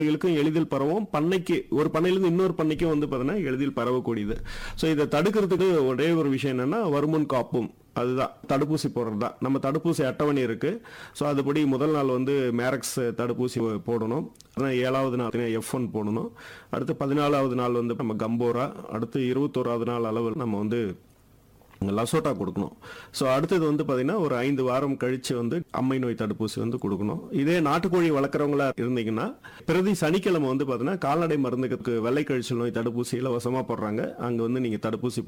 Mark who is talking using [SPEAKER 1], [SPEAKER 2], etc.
[SPEAKER 1] இதுகளுக்கும் எளிதில் பரவும் பண்ணைக்கு ஒரு பண்ணையிலிருந்து இன்னொரு பண்ணைக்கும் வந்து பார்த்தீங்கன்னா எளிதில் பரவக்கூடியது ஸோ இதை தடுக்கிறதுக்கு ஒரே ஒரு விஷயம் என்னன்னா வருமுன் காப்பும் அதுதான் தடுப்பூசி போடுறது தான் நம்ம தடுப்பூசி அட்டவணை இருக்கு ஸோ அதுபடி முதல் நாள் வந்து மேரக்ஸ் தடுப்பூசி போடணும் அதான் ஏழாவது நாள் எஃப் ஒன் போடணும் அடுத்து பதினாலாவது நாள் வந்து நம்ம கம்போரா அடுத்து இருபத்தோராவது நாள் அளவில் நம்ம வந்து லசோட்டா கொடுக்கணும் ஸோ அடுத்தது வந்து பார்த்தீங்கன்னா ஒரு ஐந்து வாரம் கழிச்சு வந்து அம்மை நோய் தடுப்பூசி வந்து கொடுக்கணும் இதே நாட்டுக்கோழி வளர்க்குறவங்களா இருந்தீங்கன்னா பிரதி சனிக்கிழமை வந்து பார்த்தீங்கன்னா கால்நடை மருந்துக்கு வெள்ளை கழிச்சல் நோய் தடுப்பூசி இலவசமாக போடுறாங்க அங்கே வந்து நீங்கள் தடுப்பூசி